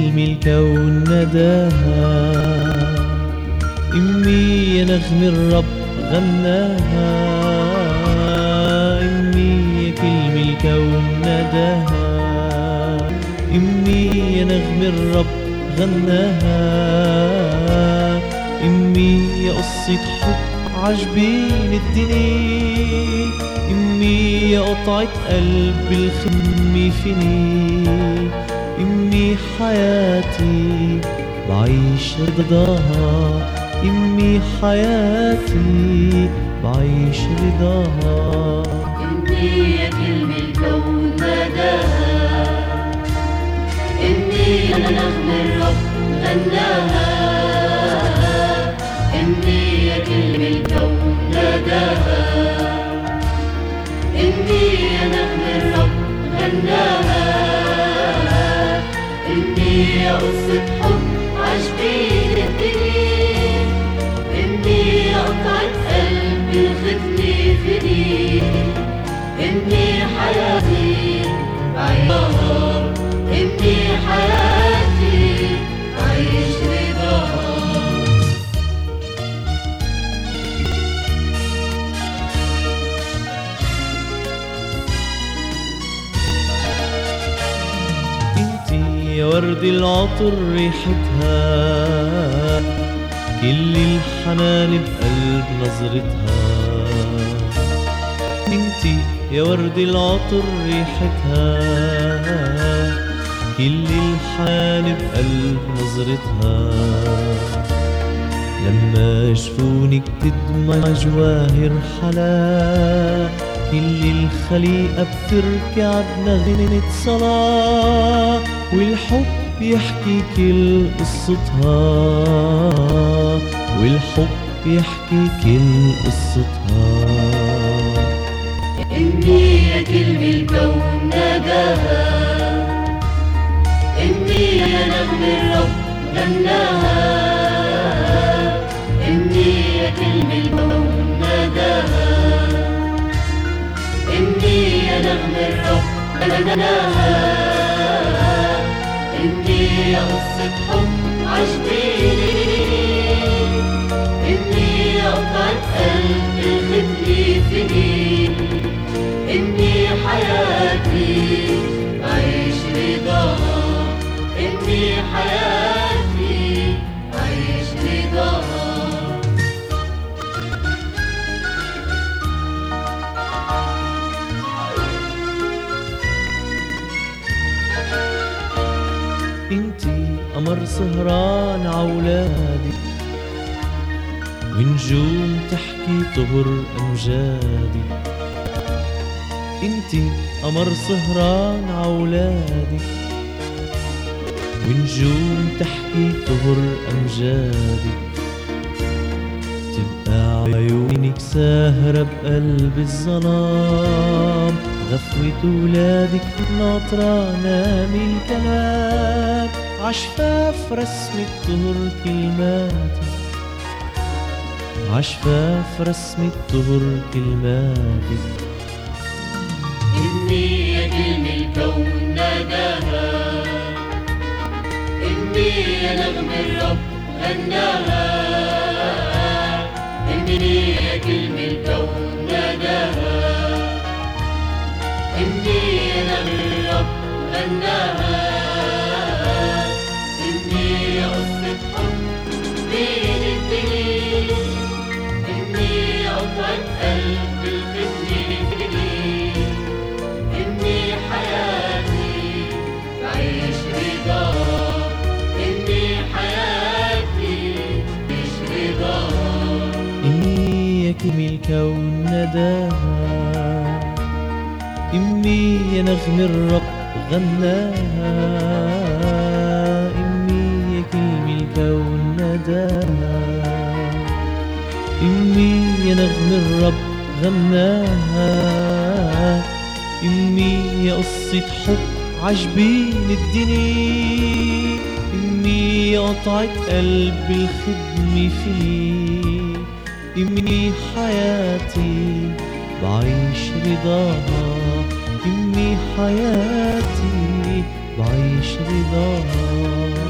كلمة الكون نداها امي يا نغم الرب غناها امي يا كلمة الكون نداها امي يا نغم الرب غناها امي يا قصة حب عجبين الدنيا امي يا قطعة قلب الخم فيني امي حياتي بعيش رضاها امي حياتي بعيش رضاها إني يا كلمة الكون نداها إني أنا نغم الرب غناها إني يا كلمة الكون نداها إني يا نغم الرب غناها إني يا قصة حب عجبين الدنيا إني قطعت قلبي الختمي فيني إني حياتي بعيشها إني حياتي بعيش رضاها انتي يا ورد العطر ريحتها كل الحنان بقلب نظرتها انتي يا ورد العطر ريحتها كل الحنان بقلب نظرتها لما يشوفونك تدمع جواهر حلا كل الخليقة بتركع بنغمة صلاة والحب يحكي كل قصتها والحب يحكي كل قصتها إني يا كلمة الكون نداها إني يا نغم الرب غناها إني يا كلمة الكون نداها إني يا نغم الرب غناها إني يا قصة حب عجبيني إني قطعت قلب الختمي فيني إني حياتي بعيش رضاها إني حياتي بعيش رضاها انتي قمر سهران عولادي ونجوم تحكي طهر امجادي انتي قمر سهران عولادي ونجوم تحكي طهر امجادي تبقى عيونك ساهرة بقلب الظلام غفوة ولادك ناطرة نامي الكلام عشفاف رسمة طهر كلماتك عشفاف رسمة طهر كلماتك إني يا كلمة الكون نداها إني يا نغم الرب غناها إني يا كلمة الكون نداها إني يا نغم الرب غناها إني يا قصة حب بين الدنيا إني قطعت قلب الختم فيني إني حياتي بعيش رضاها إني حياتي بعيش رضاها إني يا كلمة الكون نداها إمي يا نغم الرب غناها إمي يا كلمة الكون نداها إمي يا نغم الرب غناها إمي يا قصة حب عجبين الدنيا إمي يا قطعة قلب الخدمة فيه إمي حياتي بعيش رضاها إمي حياتي بعيش رضاك